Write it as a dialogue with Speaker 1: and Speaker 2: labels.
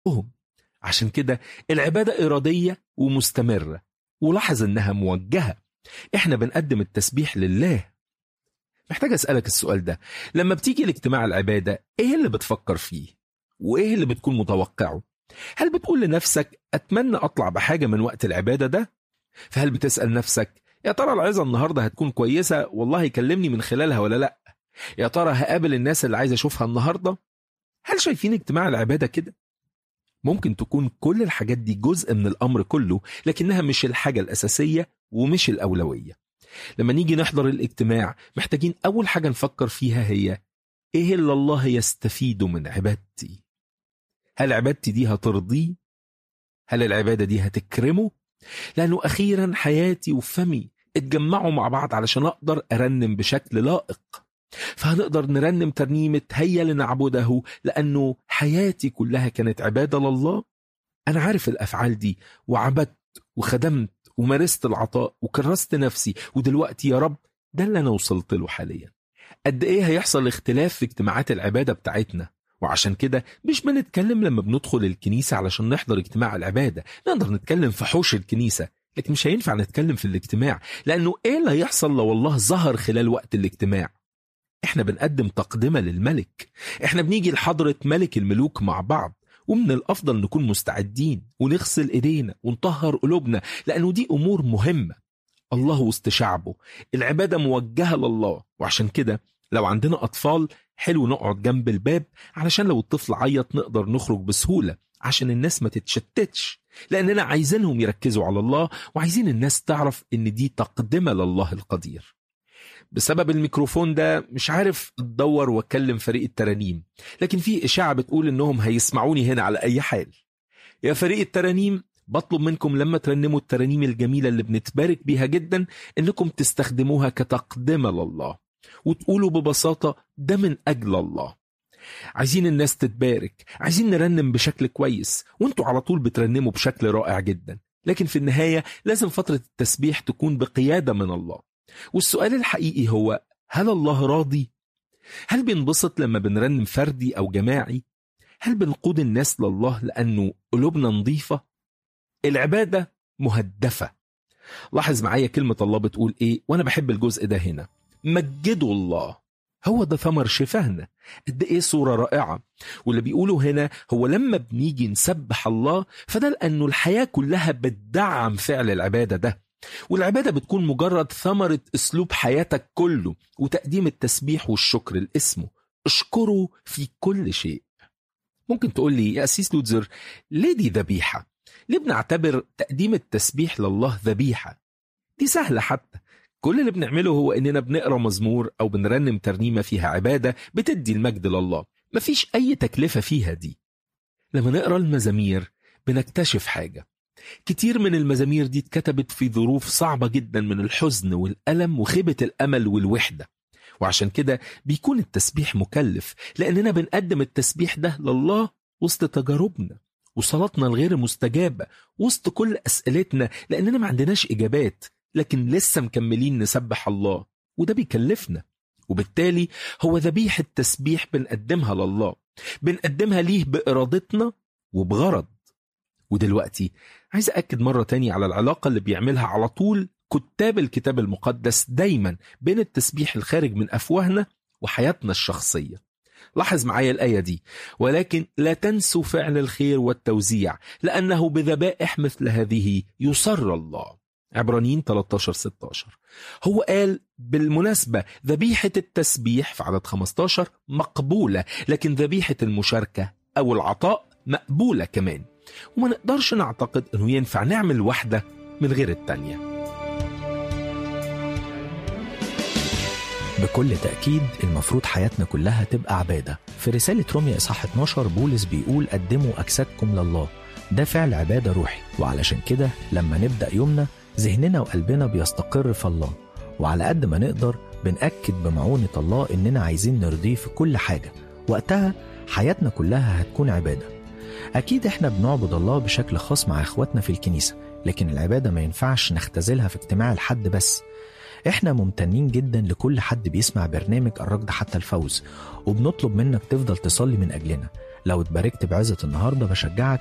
Speaker 1: حقهم عشان كده العبادة إرادية ومستمرة ولاحظ إنها موجهة إحنا بنقدم التسبيح لله محتاج أسألك السؤال ده لما بتيجي لاجتماع العبادة إيه اللي بتفكر فيه وإيه اللي بتكون متوقعه هل بتقول لنفسك أتمنى أطلع بحاجة من وقت العبادة ده فهل بتسأل نفسك يا ترى العظة النهاردة هتكون كويسة والله يكلمني من خلالها ولا لأ يا ترى هقابل الناس اللي عايز أشوفها النهاردة هل شايفين اجتماع العبادة كده ممكن تكون كل الحاجات دي جزء من الأمر كله لكنها مش الحاجة الأساسية ومش الأولوية لما نيجي نحضر الاجتماع محتاجين أول حاجة نفكر فيها هي إيه اللي الله يستفيد من عبادتي هل عبادتي دي هترضيه هل العبادة دي هتكرمه لأنه أخيرا حياتي وفمي اتجمعوا مع بعض علشان أقدر أرنم بشكل لائق فهنقدر نرنم ترنيمة هيا لنعبده لأنه حياتي كلها كانت عبادة لله أنا عارف الأفعال دي وعبدت وخدمت ومارست العطاء وكرست نفسي ودلوقتي يا رب ده اللي أنا وصلت له حاليا قد إيه هيحصل اختلاف في اجتماعات العبادة بتاعتنا وعشان كده مش بنتكلم لما بندخل الكنيسة علشان نحضر اجتماع العبادة نقدر نتكلم في حوش الكنيسة لكن مش هينفع نتكلم في الاجتماع لأنه إيه اللي هيحصل لو الله ظهر خلال وقت الاجتماع احنا بنقدم تقدمة للملك احنا بنيجي لحضرة ملك الملوك مع بعض ومن الأفضل نكون مستعدين ونغسل إيدينا ونطهر قلوبنا لأنه دي أمور مهمة الله وسط شعبه العبادة موجهة لله وعشان كده لو عندنا أطفال حلو نقعد جنب الباب علشان لو الطفل عيط نقدر نخرج بسهولة عشان الناس ما تتشتتش لأننا عايزينهم يركزوا على الله وعايزين الناس تعرف إن دي تقدمة لله القدير بسبب الميكروفون ده مش عارف اتدور واكلم فريق الترانيم لكن في اشاعه بتقول انهم هيسمعوني هنا على اي حال يا فريق الترانيم بطلب منكم لما ترنموا الترانيم الجميله اللي بنتبارك بيها جدا انكم تستخدموها كتقدمه لله وتقولوا ببساطه ده من اجل الله عايزين الناس تتبارك عايزين نرنم بشكل كويس وانتوا على طول بترنموا بشكل رائع جدا لكن في النهايه لازم فتره التسبيح تكون بقياده من الله والسؤال الحقيقي هو هل الله راضي؟ هل بينبسط لما بنرنم فردي أو جماعي؟ هل بنقود الناس لله لأنه قلوبنا نظيفة؟ العبادة مهدفة لاحظ معايا كلمة الله بتقول إيه وأنا بحب الجزء ده هنا مجدوا الله هو ده ثمر شفاهنا قد ايه صورة رائعة واللي بيقولوا هنا هو لما بنيجي نسبح الله فده لأنه الحياة كلها بتدعم فعل العبادة ده والعبادة بتكون مجرد ثمرة أسلوب حياتك كله وتقديم التسبيح والشكر لاسمه اشكره في كل شيء ممكن تقول لي يا أسيس لوتزر ليه دي ذبيحة؟ ليه بنعتبر تقديم التسبيح لله ذبيحة؟ دي سهلة حتى كل اللي بنعمله هو إننا بنقرأ مزمور أو بنرنم ترنيمة فيها عبادة بتدي المجد لله مفيش أي تكلفة فيها دي لما نقرأ المزامير بنكتشف حاجة كتير من المزامير دي اتكتبت في ظروف صعبة جدا من الحزن والألم وخيبة الأمل والوحدة وعشان كده بيكون التسبيح مكلف لأننا بنقدم التسبيح ده لله وسط تجاربنا وصلاتنا الغير مستجابة وسط كل أسئلتنا لأننا ما عندناش إجابات لكن لسه مكملين نسبح الله وده بيكلفنا وبالتالي هو ذبيحة تسبيح بنقدمها لله بنقدمها ليه بإرادتنا وبغرض ودلوقتي عايز أكد مرة تاني على العلاقة اللي بيعملها على طول كتاب الكتاب المقدس دايما بين التسبيح الخارج من أفواهنا وحياتنا الشخصية لاحظ معايا الآية دي ولكن لا تنسوا فعل الخير والتوزيع لأنه بذبائح مثل هذه يسر الله عبرانيين 13 16 هو قال بالمناسبة ذبيحة التسبيح في عدد 15 مقبولة لكن ذبيحة المشاركة أو العطاء مقبولة كمان وما نقدرش نعتقد أنه ينفع نعمل واحدة من غير التانية
Speaker 2: بكل تأكيد المفروض حياتنا كلها تبقى عبادة في رسالة روميا إصحاح 12 بولس بيقول قدموا أجسادكم لله ده فعل عبادة روحي وعلشان كده لما نبدأ يومنا ذهننا وقلبنا بيستقر في الله وعلى قد ما نقدر بنأكد بمعونة الله إننا عايزين نرضيه في كل حاجة وقتها حياتنا كلها هتكون عبادة أكيد إحنا بنعبد الله بشكل خاص مع إخواتنا في الكنيسة لكن العبادة ما ينفعش نختزلها في اجتماع الحد بس إحنا ممتنين جدا لكل حد بيسمع برنامج الركض حتى الفوز وبنطلب منك تفضل تصلي من أجلنا لو اتباركت بعزة النهاردة بشجعك